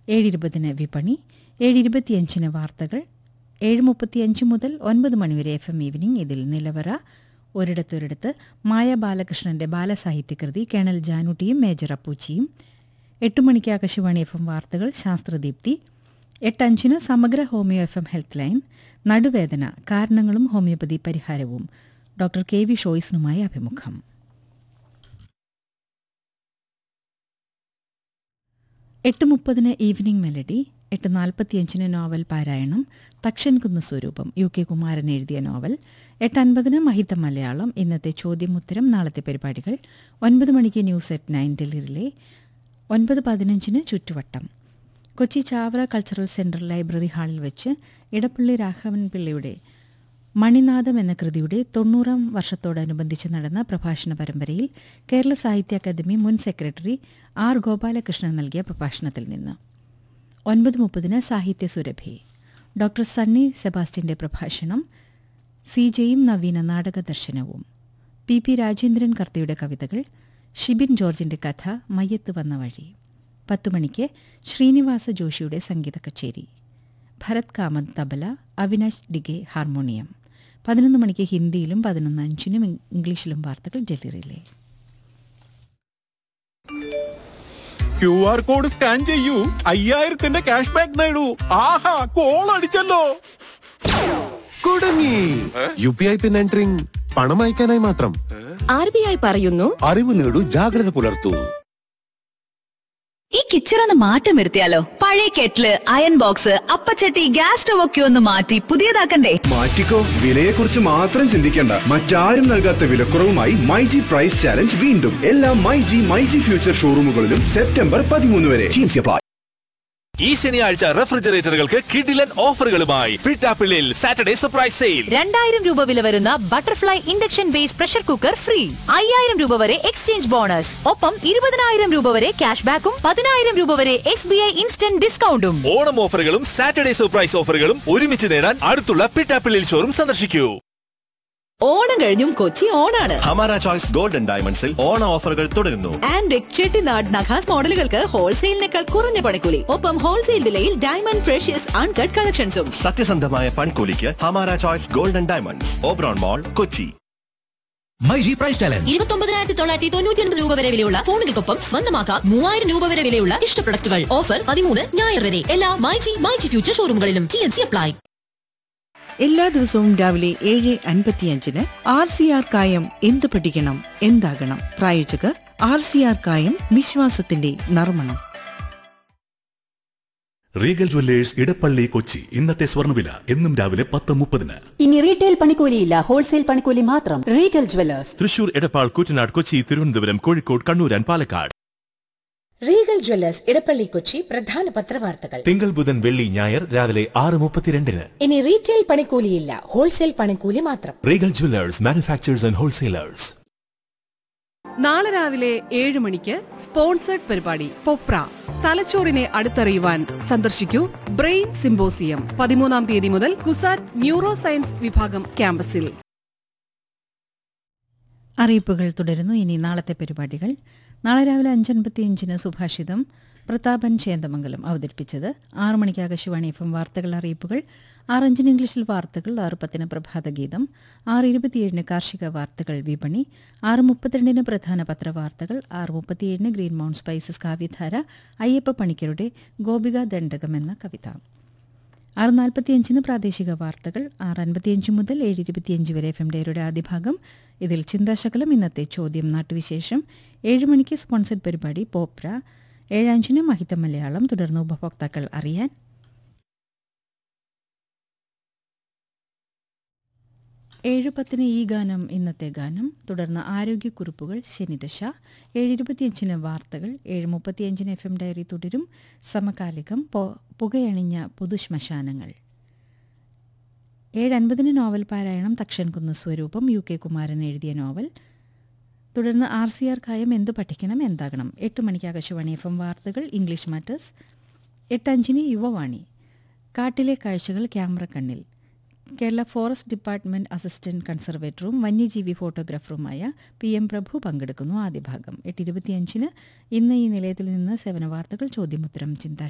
ഏഴ് ഇരുപതിന് വിപണി ഏഴ് ഇരുപത്തിയഞ്ചിന് വാർത്തകൾ ഏഴ് മുപ്പത്തിയഞ്ച് മുതൽ ഒൻപത് മണിവരെ എഫ് എം ഈവനിംഗ് ഇതിൽ നിലവറ ഒരിടത്തൊരിടത്ത് മായ ബാലകൃഷ്ണന്റെ ബാലസാഹിത്യകൃതി കേണൽ ജാനുട്ടിയും മേജർ അപ്പൂച്ചിയും എട്ട് മണിക്ക് ആകാശവാണി എഫ് എം വാർത്തകൾ ശാസ്ത്രദീപ്തി എട്ടഞ്ചിന് സമഗ്ര homeo F M health line നടുവേദന കാരണങ്ങളും ഹോമിയോപ്പതി പരിഹാരവും ഡോക്ടർ കെ വി ഷോയ്സിനുമായി അഭിമുഖം എട്ട് മുപ്പതിന് ഈവനിംഗ് മെലഡി എട്ട് നാൽപ്പത്തിയഞ്ചിന് നോവൽ പാരായണം തക്ഷൻ കുന്ന് സ്വരൂപം യു കെ കുമാരൻ എഴുതിയ നോവൽ എട്ട് അൻപതിന് മഹിത മലയാളം ഇന്നത്തെ ചോദ്യമുത്തരം നാളത്തെ പരിപാടികൾ ഒൻപത് മണിക്ക് ന്യൂസ് എറ്റ് നയൻ ഡൽഹിയിലെ ഒൻപത് പതിനഞ്ചിന് ചുറ്റുവട്ടം Kochi Chavara cultural centre library ഹാളിൽ വെച്ച് ഇടപ്പള്ളി രാഘവൻ പിള്ളയുടെ മണിനാഥം എന്ന കൃതിയുടെ തൊണ്ണൂറാം വർഷത്തോടനുബന്ധിച്ച് നടന്ന പ്രഭാഷണ പരമ്പരയിൽ കേരള സാഹിത്യ അക്കാദമി മുൻ സെക്രട്ടറി ആർ ഗോപാലകൃഷ്ണൻ നൽകിയ പ്രഭാഷണത്തിൽ നിന്ന് ഒൻപത് മുപ്പതിന് സാഹിത്യ സുരഭി ഡോക്ടർ സണ്ണി സെബാസ്റ്റ്യന്റെ പ്രഭാഷണം സി ജെയും നവീന നാടക ദർശനവും പി പി രാജേന്ദ്രൻ കർത്തയുടെ കവിതകൾ ഷിബിൻ ജോർജിന്റെ കഥ മയ്യത്ത് വന്ന വഴി പത്തുമണിക്ക് ശ്രീനിവാസ ജോഷിയുടെ സംഗീത കച്ചേരി ഭരത് കാമത് തബല അവിനാശ് ഡിഗെ ഹാർമോണിയം പതിനൊന്ന് മണിക്ക് ഹിന്ദിയിലും പതിനൊന്ന് അഞ്ചിനും ഇംഗ്ലീഷിലും വാർത്തകൾ ഡൽഹിയിലെ ക്യു ആർ കോഡ് സ്കാൻ ചെയ്യൂ അയ്യായിരത്തിന്റെ ക്യാഷ് ബാക്ക് നേടൂ ആഹാ കോൾ അടിച്ചല്ലോ കുടുങ്ങി U P I PIN entering പണം അയക്കാനായി മാത്രം ആർ ബി ഐ പറയുന്നു അറിവ് നേടൂ ജാഗ്രത പുലർത്തൂ ഈ കിച്ചറൊന്ന് മാറ്റം വരുത്തിയാലോ പഴയ കെറ്റില് അയൺ ബോക്സ് അപ്പച്ചട്ടി ഗ്യാസ് സ്റ്റവ് ഒക്കെ ഒന്ന് മാറ്റി പുതിയതാക്കണ്ടേ മാറ്റിക്കോ വിലയെക്കുറിച്ച് മാത്രം ചിന്തിക്കേണ്ട മറ്റാരും നൽകാത്ത വിലക്കുറവുമായി മൈജി പ്രൈസ് ചാലഞ്ച് വീണ്ടും എല്ലാ മൈജി മൈജി ഫ്യൂച്ചർ ഷോറൂമുകളിലും സെപ്റ്റംബർ പതിമൂന്ന് വരെ Jeans apply. ഈ ശനിയാഴ്ച റെഫ്രിജറേറ്ററുകൾക്ക് കിഡിലൻ ഓഫറുകളുമായി പിട്ടാപ്പിള്ളിൽ സാറ്റർഡേ സർപ്രൈസ് സെയിൽ രണ്ടായിരം രൂപ വില വരുന്ന butterfly induction base pressure cooker free അയ്യായിരം രൂപ വരെ എക്സ്ചേഞ്ച് ബോണസ് ഒപ്പം ഇരുപതിനായിരം രൂപ വരെ ക്യാഷ് ബാക്കും പതിനായിരം രൂപ വരെ എസ് ബി ഐ ഇൻസ്റ്റന്റ് ഡിസ്കൗണ്ടും ഓണം ഓഫറുകളും സാറ്റർഡേ സർപ്രൈസ് ഓഫറുകളും ഒരുമിച്ച് നേടാൻ അടുത്തുള്ള പിട്ടാപ്പിള്ളിൽ ഷോറും സന്ദർശിക്കൂ ഓണം കഴിഞ്ഞും കൊച്ചി ഓണാണ് ഹമാര ചോയ്സ് ഗോൾഡൻ ഡയമണ്ട്സിൽ ഓണ ഓഫറുകൾ തുടരുന്നു ആൻഡ് ചെട്ടിനാട് നഖാസ് മോഡലുകൾക്ക് ഹോൾസെയിലിനേക്കാൾ കുറഞ്ഞ പണിക്കൂലി ഒപ്പം ഹോൾസെയിൽ വിലയിൽ ഡയമണ്ട് ഫ്രഷ്യസ് അൺകട്ട് കളക്ഷൻസും സത്യസന്ധമായ പണിക്കൂലിക്ക് ഹമാര choice golden diamonds Oberon mall Kochi myG price challenge ഇരുപത്തൊമ്പതിനായിരത്തി തൊള്ളായിരത്തി തൊണ്ണൂറ്റി ഒൻപത് രൂപ വരെ വിലയുള്ള ഫോണുകൾക്കൊപ്പം സ്വന്തമാക്കാം മൂവായിരം രൂപ വരെ വിലയുള്ള ഇഷ്ട പ്രൊഡക്റ്റുകൾ ഓഫർ പതിമൂന്ന് ഞായർ വരെ എല്ലാ മൈജി മൈജി ഫ്യൂച്ചർ ഷോറൂമുകളിലും ടി എൻ സി അപ്ലൈ എല്ലാ ദിവസവും രാവിലെ ഏഴ് അൻപത്തിയഞ്ചിന് ആർ സി ആർ കായം എന്ത് പഠിക്കണം എന്താകണം പ്രായോജകർ ആർ സി ആർ കായം വിശ്വാസത്തിന്റെ നർമ്മണം റീഗൽ ജ്വല്ലേഴ്സ് ഇടപ്പള്ളി കൊച്ചി ഇന്നത്തെ സ്വർണ്ണവില എന്നും രാവിലെ പത്ത് മുപ്പതിന് ഇനി റീറ്റെയിൽ പണിക്കൂലിയില്ല ഹോൾസെയിൽ പണിക്കൂലി മാത്രം Regal jewellers Thrissur Edappal Koottanad Kochi Thiruvananthapuram Kozhikode Kannur and Palakkad Regal jewellers Edappally Kochi പ്രധാന പത്രവാർത്തകൾ തിങ്കൾ ബുധൻ വെള്ളി ഞായർ രാവിലെ ആറ് മുപ്പത്തിരണ്ടിന് ഇനി റീറ്റെയിൽ പണിക്കൂലിയില്ല ഹോൾസെയിൽ പണിക്കൂലി മാത്രം Regal jewellers manufacturers and wholesalers നാളെ രാവിലെ ഏഴ് മണിക്ക് സ്പോൺസേഡ് പരിപാടി പൊപ്ര തലച്ചോറിനെ അടുത്തറിയുവാൻ സന്ദർശിക്കൂ ബ്രെയിൻ സിംബോസിയം പതിമൂന്നാം തീയതി മുതൽ കുസാറ്റ് ന്യൂറോ സയൻസ് വിഭാഗം ക്യാമ്പസിൽ അറിയിപ്പുകൾ തുടരുന്നു ഇനി നാളത്തെ പരിപാടികൾ നാളെ രാവിലെ അഞ്ചൻപത്തിയഞ്ചിന് സുഭാഷിതം പ്രതാപൻ ചേന്ദമംഗലം അവതരിപ്പിച്ചത് ആറു മണിക്ക് ആകാശവാണി എഫ് എം വാർത്തകൾ അറിയിപ്പുകൾ ആറഞ്ചിന് ഇംഗ്ലീഷിൽ വാർത്തകൾ ആറ് പത്തിന് പ്രഭാതഗീതം ആറ് ഇരുപത്തിയേഴിന് കാർഷിക വാർത്തകൾ വിപണി ആറ് മുപ്പത്തിരണ്ടിന് പ്രധാന പത്രവാർത്തകൾ ആറ് മുപ്പത്തിയേഴിന് ഗ്രീൻ മൗണ്ട് സ്പൈസസ് കാവ്യധാര അയ്യപ്പ പണിക്കരുടെ ഗോപിക ദണ്ഡകം എന്ന കവിത ആറ് നാൽപ്പത്തിയഞ്ചിന് പ്രാദേശിക വാർത്തകൾ ആറ് അൻപത്തിയഞ്ച് മുതൽ ഏഴ് ഇരുപത്തിയഞ്ച് വരെ എഫ് എം ഡേയുടെ ആദ്യ ഭാഗം ഇതിൽ ചിന്താശകലം ഇന്നത്തെ ചോദ്യം നാട്ടുവിശേഷം ഏഴ് മണിക്ക് സ്പോൺസർഡ് പരിപാടി പോപ്ര ഏഴഞ്ചിന് മഹിത മലയാളം തുടർന്ന് ഉപഭോക്താക്കൾ അറിയാൻ ഏഴ് പത്തിന് ഈ ഗാനം ഇന്നത്തെ ഗാനം തുടർന്ന് ആരോഗ്യക്കുറിപ്പുകൾ ശനിദശ ഏഴ് ഇരുപത്തിയഞ്ചിന് വാർത്തകൾ ഏഴ് മുപ്പത്തിയഞ്ചിന് എഫ് എം ഡയറി തുടരും സമകാലികം പൊ- പുകയണിഞ്ഞ പൊതുശ്മശാനങ്ങൾ ഏഴ് അൻപതിന് നോവൽ പാരായണം തക്ഷൻ കുന്ന് സ്വരൂപം യു കെ കുമാരൻ എഴുതിയ നോവൽ തുടർന്ന് ആർ സി ആർ കായം എന്തു പഠിക്കണം എന്താകണം എട്ട് മണിക്ക് ആകാശവാണി എഫ് എം വാർത്തകൾ ഇംഗ്ലീഷ് മാറ്റേഴ്സ് എട്ടഞ്ചിന് യുവവാണി കാട്ടിലെ കാഴ്ചകൾ ക്യാമറ കണ്ണിൽ കേരള ഫോറസ്റ്റ് ഡിപ്പാർട്ട്മെന്റ് അസിസ്റ്റന്റ് കൺസർവേറ്ററും വന്യജീവി ഫോട്ടോഗ്രാഫറുമായ പി എം പ്രഭു പങ്കെടുക്കുന്നു ആദ്യ ഭാഗം എട്ട് ഇരുപത്തിയഞ്ചിന് ഇന്ന് ഈ നിലയത്തിൽ നിന്ന് സേവന വാർത്തകൾ ചോദ്യമുത്തരം ചിന്താ